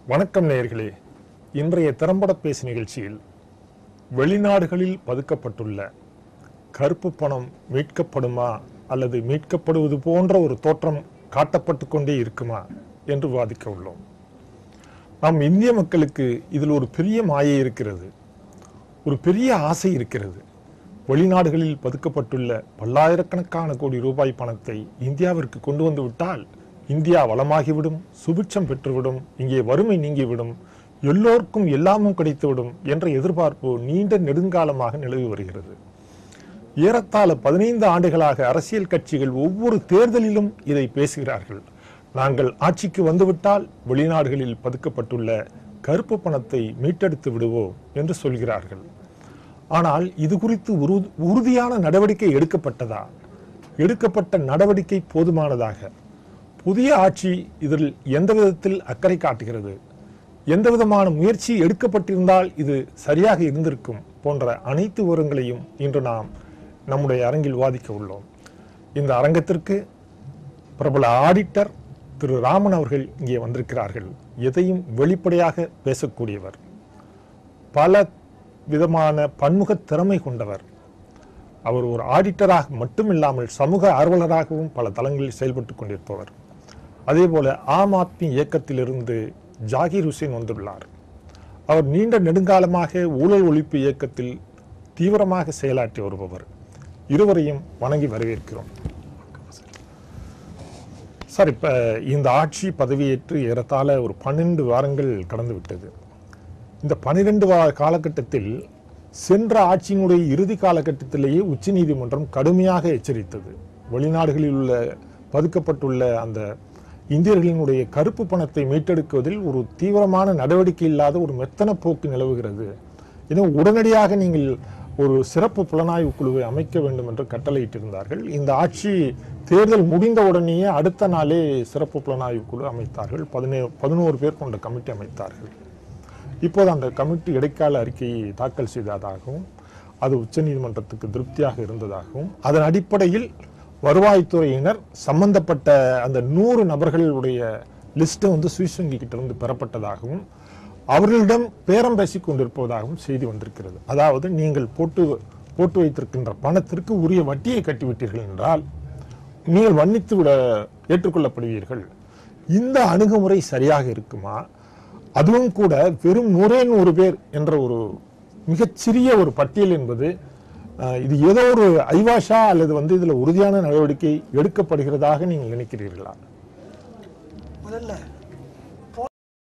வணக்கம் நேயர்களே இன்றைய திறம்பட பேசு நிகழ்ச்சியில் வெளிநாடுகளில் பதுக்கப்பட்டுள்ள கருப்பு பணம் மீட்கப்படுமா அல்லது மீட்கப்படுவது போன்ற ஒரு தோற்றம் காட்டப்பட்டு கொண்டே இருக்குமா என்று விவாதிக்க உள்ளோம் நம் இந்திய மக்களுக்கு இதில் ஒரு பெரிய மாயை இருக்கிறது ஒரு பெரிய ஆசை இருக்கிறது வெளிநாடுகளில் பதுக்கப்பட்டுள்ள பல்லாயிரக்கணக்கான கோடி ரூபாய் பணத்தை இந்தியாவிற்கு கொண்டு வந்து விட்டால் இந்தியா வளமாகிவிடும் சுபிட்சம் பெற்றுவிடும் இங்கே வறுமை நீங்கிவிடும் எல்லோருக்கும் எல்லாமும் கிடைத்துவிடும் என்ற எதிர்பார்ப்பு நீண்ட நெடுங்காலமாக நிலவி வருகிறது ஏறத்தாழ பதினைந்து ஆண்டுகளாக அரசியல் கட்சிகள் ஒவ்வொரு தேர்தலிலும் இதை பேசுகிறார்கள் நாங்கள் ஆட்சிக்கு வந்துவிட்டால் வெளிநாடுகளில் பதுக்கப்பட்டுள்ள கருப்பு பணத்தை மீட்டெடுத்து விடுவோம் என்று சொல்கிறார்கள் ஆனால் இது குறித்து உறு- உறுதியான நடவடிக்கை எடுக்கப்பட்டதா எடுக்கப்பட்ட நடவடிக்கை போதுமானதாக புதிய ஆட்சி இதில் எந்த விதத்தில் அக்கறை காட்டுகிறது எந்த விதமான முயற்சி எடுக்கப்பட்டிருந்தால் இது சரியாக இருந்திருக்கும் போன்ற அனைத்து விவரங்களையும் இன்று நாம் நம்முடைய அரங்கில் விவாதிக்க உள்ளோம் இந்த அரங்கத்திற்கு பிரபல ஆடிட்டர் திரு ராமன் அவர்கள் இங்கே வந்திருக்கிறார்கள் எதையும் வெளிப்படையாக பேசக்கூடியவர் பல விதமான பன்முக திறமை கொண்டவர் அவர் ஒரு ஆடிட்டராக மட்டுமில்லாமல் சமூக ஆர்வலராகவும் பல தளங்களில் செயல்பட்டு கொண்டிருப்பவர் அதேபோல ஆம் ஆத்மி இயக்கத்திலிருந்து ஜாகிர் ஹுசேன் வந்துள்ளார் அவர் நீண்ட நெடுங்காலமாக ஊழல் ஒழிப்பு இயக்கத்தில் தீவிரமாக செயலாற்றி வருபவர் இருவரையும் வணங்கி வரவேற்கிறோம் சார் இப்ப இந்த ஆட்சி பதவியேற்று ஏறத்தாழ ஒரு பன்னெண்டு வாரங்கள் கடந்து விட்டது இந்த பனிரெண்டு வார காலகட்டத்தில் சென்ற ஆட்சியினுடைய இறுதி காலகட்டத்திலேயே உச்சநீதிமன்றம் கடுமையாக எச்சரித்தது வெளிநாடுகளில் உள்ள பதுக்கப்பட்டுள்ள அந்த இந்தியர்களினுடைய கருப்பு பணத்தை மீட்டெடுக்குவதில் ஒரு தீவிரமான நடவடிக்கை இல்லாத ஒரு மெத்தன போக்கு நிலவுகிறது இன்னும் உடனடியாக நீங்கள் ஒரு சிறப்பு புலனாய்வு குழுவை அமைக்க வேண்டும் என்று கட்டளையிட்டிருந்தார்கள் இந்த ஆட்சி தேர்தல் முடிந்த உடனேயே அடுத்த நாளே சிறப்பு புலனாய்வு குழு அமைத்தார்கள் பதினே பதினோரு பேர் கொண்ட கமிட்டி அமைத்தார்கள் இப்போது அந்த கமிட்டி இடைக்கால அறிக்கையை தாக்கல் செய்ததாகவும் அது உச்சநீதிமன்றத்துக்கு திருப்தியாக இருந்ததாகவும் அதன் அடிப்படையில் வருவாய்த்துறையினர் சம்பந்தப்பட்ட அந்த நூறு நபர்களுடைய லிஸ்ட்டை வந்து சுவிஸ் வங்கி கிட்ட இருந்து பெறப்பட்டதாகவும் அவர்களிடம் பேரம் பேசிக் கொண்டிருப்பதாகவும் செய்தி வந்திருக்கிறது அதாவது நீங்கள் போட்டு போட்டு வைத்திருக்கின்ற பணத்திற்கு உரிய வட்டியை கட்டிவிட்டீர்கள் என்றால் நீங்கள் மன்னித்து விட ஏற்றுக்கொள்ளப்படுவீர்கள் இந்த அணுகுமுறை சரியாக இருக்குமா அதுவும் கூட வெறும் நூறே நூறு பேர் என்ற ஒரு மிகச்சிறிய ஒரு பட்டியல் என்பது அஹ், இது ஏதோ ஒரு ஐவாஷா அல்லது வந்து இதுல உறுதியான நடவடிக்கை எடுக்கப்படுகிறதாக நீங்கள் நினைக்கிறீர்களா முதல்ல